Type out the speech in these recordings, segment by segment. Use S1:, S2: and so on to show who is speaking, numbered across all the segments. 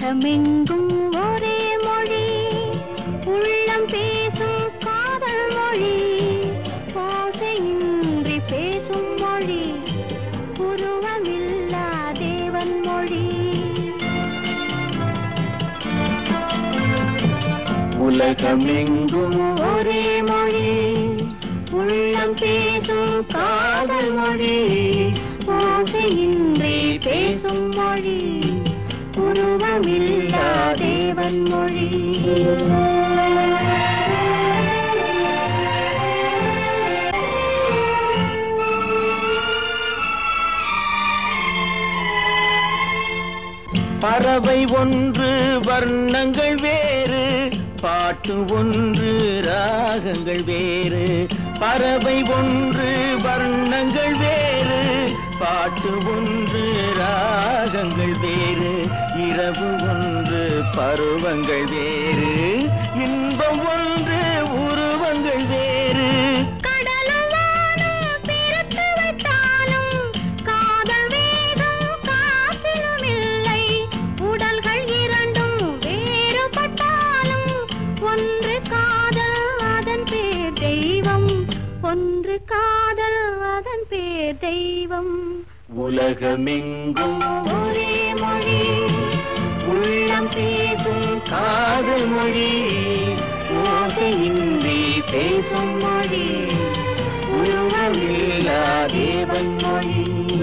S1: உலகமெங்கும் ஒரே மொழி உள்ளம் பேசும் காதல் மொழி ஓசையின்றி பேசும் மொழி உருவமில்லா தேவன் மொழி
S2: உலகமெங்கும் ஒரே மொழி
S1: உள்ளம் பேசும் காதல் மொழி ஓசையின்றி பேசும் மொழி உருவமில்லா தேவன் மொழி
S2: பறவை ஒன்று வர்ணங்கள் வேறு பாட்டு ஒன்று ராகங்கள் வேறு பறவை ஒன்று வர்ணங்கள் வேறு பாட்டு ஒன்று ராகங்கள் வேறு இரவு ஒன்று பருவங்கள் வேறு இன்பம் ஒன்று உருவங்கள் வேறு
S1: கடலும் வானும் பிரித்து வைத்தாலும் காதல் வேகம் காற்றிலும் இல்லை உடல்கள் இரண்டும் வேறுபட்டாலும் ஒன்று காதல் அதன் பேர் தெய்வம் ஒன்று காதல் அதன் பேர் தெய்வம்
S2: உலகமெங்கும்
S1: ஒரே மொழி
S2: உள்ளம் பேசும் காதல் மொழி ஓசையின்றி பேசும் மொழி உருவமில்லா தேவன் மொழி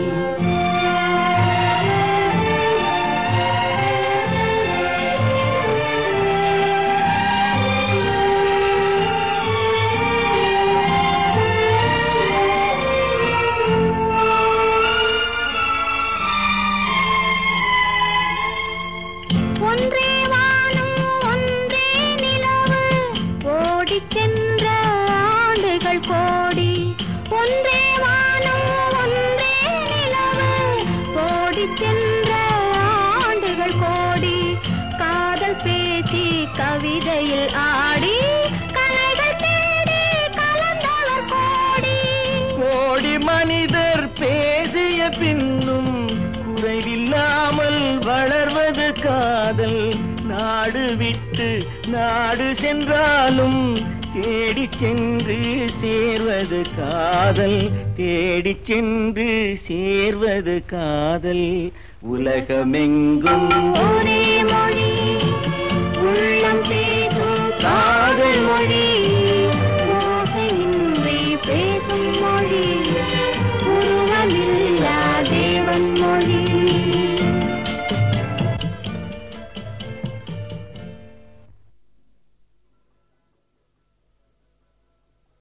S1: ஒன்றே வானம் ஒன்றே நிலவு ஓடிச் சென்ற ஆண்டுகள் கோடி ஒன்றே வானம் ஒன்றே நிலவு ஓடிச் சென்ற ஆண்டுகள் கோடி காதல் பேசி கவிதையில் ஆடி கலைகள் தேடி கலந்தவர் கோடி
S2: கோடி மனிதர் பேசிய பின்னும் குறைவில்லாமல் வளர்வது காதல் நாடு விட்டு நாடு சென்றாலும் தேடி சென்று சேர்வது காதல் தேடி சென்று சேர்வது காதல் உலகமெங்கும்
S1: ஒரே மொழி உள்ளம் பேசும் காதல் மொழி ஓசையின்றி பேசும் மொழி உருவமில்லை